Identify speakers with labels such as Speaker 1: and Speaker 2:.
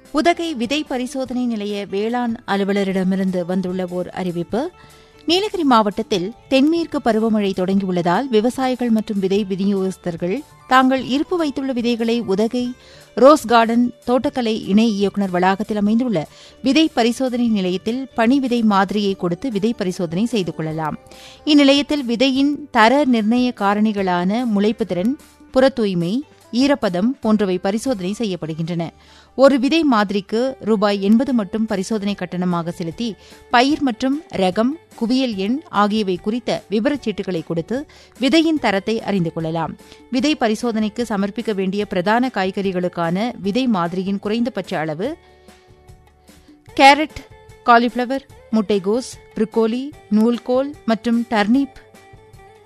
Speaker 1: உதகை விதை பரிசோதனை நிலைய வேளாண் அலுவலரிடமிருந்து வந்துள்ள ஓர் அறிவிப்பு நீலகிரி மாவட்டத்தில் தென்மேற்கு பருவமழை தொடங்கியுள்ளதால் விவசாயிகள் மற்றும் விதை விநியோகஸ்தர்கள் தாங்கள் இருப்பு வைத்துள்ள விதைகளை உதகை ரோஸ் கார்டன் தோட்டக்கலை இணை இயக்குநர் வளாகத்தில் அமைந்துள்ள விதை பரிசோதனை நிலையத்தில் பனி விதை மாதிரியை கொடுத்து விதை பரிசோதனை செய்து கொள்ளலாம் இந்நிலையத்தில் விதையின் தர நிர்ணய காரணிகளான முளைப்பு திறன் புற தூய்மை ஈரப்பதம் போன்றவை பரிசோதனை செய்யப்படுகின்றன ஒரு விதை மாதிரிக்கு ரூபாய் எண்பது மட்டும் பரிசோதனை கட்டணமாக செலுத்தி பயிர் மற்றும் ரகம் குவியல் எண் ஆகியவை குறித்த விவரச்சீட்டுகளை கொடுத்து விதையின் தரத்தை அறிந்து கொள்ளலாம் விதை பரிசோதனைக்கு சமர்ப்பிக்க வேண்டிய பிரதான காய்கறிகளுக்கான விதை மாதிரியின் குறைந்தபட்ச அளவு கேரட் காலிஃப்ளவர் முட்டைகோஸ் புரோக்கோலி நூல்கோல் மற்றும் டர்னிப்